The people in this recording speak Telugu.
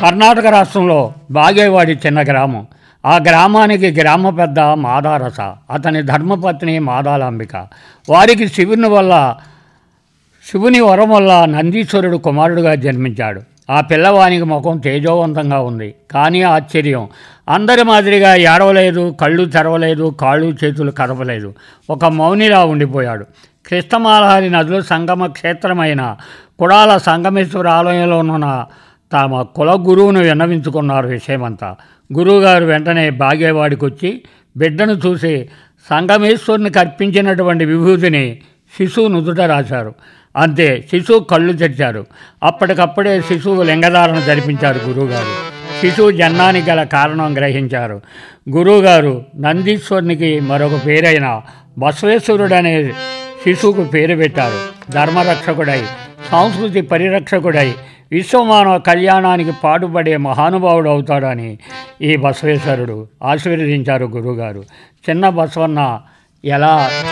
కర్ణాటక రాష్ట్రంలో బాగేవాడి చిన్న గ్రామం ఆ గ్రామానికి గ్రామ పెద్ద మాదారస అతని ధర్మపత్ని మాదాలాంబిక వారికి శివుని వల్ల శివుని వరం వల్ల నందీశ్వరుడు కుమారుడుగా జన్మించాడు ఆ పిల్లవానికి ముఖం తేజోవంతంగా ఉంది కానీ ఆశ్చర్యం అందరి మాదిరిగా ఏడవలేదు కళ్ళు తెరవలేదు కాళ్ళు చేతులు కదపలేదు ఒక మౌనిలా ఉండిపోయాడు కృష్ణమాలహారి నదులు సంగమ క్షేత్రమైన కుడాల సంగమేశ్వర ఆలయంలో ఉన్న తమ కుల గురువును విన్నవించుకున్నారు విషయమంతా గురువుగారు వెంటనే బాగేవాడికి వచ్చి బిడ్డను చూసి సంగమేశ్వరునికి అర్పించినటువంటి విభూతిని శిశువు నుదుట రాశారు అంతే శిశువు కళ్ళు తెచ్చారు అప్పటికప్పుడే శిశువు లింగధారణ జరిపించారు గురువుగారు శిశువు జన్మానికి గల కారణం గ్రహించారు గురువుగారు నందీశ్వరునికి మరొక పేరైన బసవేశ్వరుడు అనే శిశువుకు పేరు పెట్టారు ధర్మరక్షకుడై సంస్కృతి పరిరక్షకుడై విశ్వమానవ కళ్యాణానికి పాటుపడే మహానుభావుడు అవుతాడని ఈ బసవేశ్వరుడు ఆశీర్వదించారు గురువుగారు చిన్న బసవన్న ఎలా